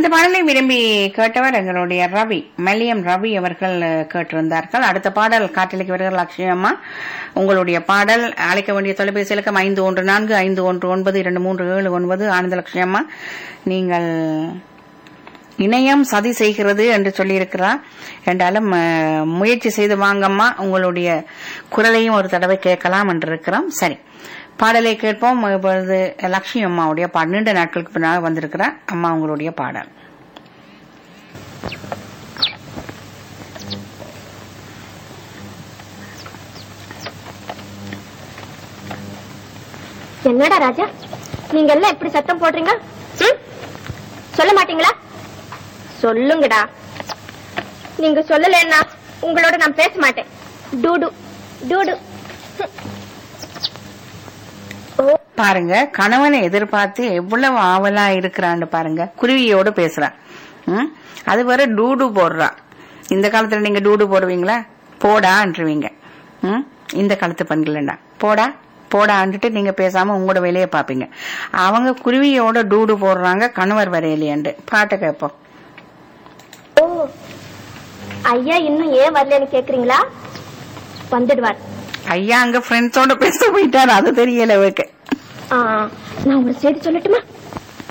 இந்த பாடலை விரும்பி கேட்டவர் எங்களுடைய ரவி மல்லியம் ரவி அவர்கள் அஹ், கேட்டிருந்தார்கள் அடுத்த பாடல் காற்றலைக்கு வருகிற லட்சுமி அம்மா உங்களுடைய பாடல் அழைக்க வேண்டிய தொலைபேசி இலக்கம் ஐந்து ஒன்று நான்கு ஐந்து ஒன்று ஒன்பது இரண்டு மூன்று ஏழு ஒன்பது ஆனந்த லட்சுமி அம்மா நீங்கள் இணையம் சதி செய்கிறது என்று சொல்லியிருக்கிறார் என்றாலும் அஹ், முயற்சி செய்து வாங்கம்மா உங்களுடைய குரலையும் ஒரு தடவை கேட்கலாம் என்று இருக்கிறோம் சரி பாடலை கேட்போம் இப்பொழுது லட்சுமி அம்மாவுடைய பாடல் நீண்ட நாட்களுக்கு பின்னால் வந்திருக்கிறார் அம்மா உங்களுடைய பாடல் என்னடா ராஜா நீங்க எல்லாம் எப்படி சத்தம் போடுறீங்க ம்? சொல்ல மாட்டீங்களா சொல்லுங்கடா நீங்க சொல்லலைன்னா உங்களோட நான் பேச மாட்டேன் டூடு டூடு ஓ பாருங்க கணவனை எதிர்பார்த்து எவ்வளவு ஆவலா இருக்கிறான்னு பாருங்க குருவியோட பேசுறான் ம்? அது வர டூடு போடுறா இந்த காலத்துல நீங்க டூடு போடுவீங்களா போடான்றீங்க ம்? இந்த காலத்து பெண்கள் போடா போடான்ட்டு நீங்க பேசாம உங்களோட வேலையை பாப்பீங்க அவங்க குருவியோட டூடு போடுறாங்க கணவர் வரையிலேண்டு பாட்டை கேட்போம் ஓ ஐயா இன்னும் ஏன் வரலன்னு கேக்குறீங்களா வந்துடுவார் ஐயா அங்க ஃப்ரெண்ட்ஸோட பேச போயிட்டாரு அது தெரியல அவருக்கு ஆ, நான் ஒரு செய்தி சொல்லட்டுமா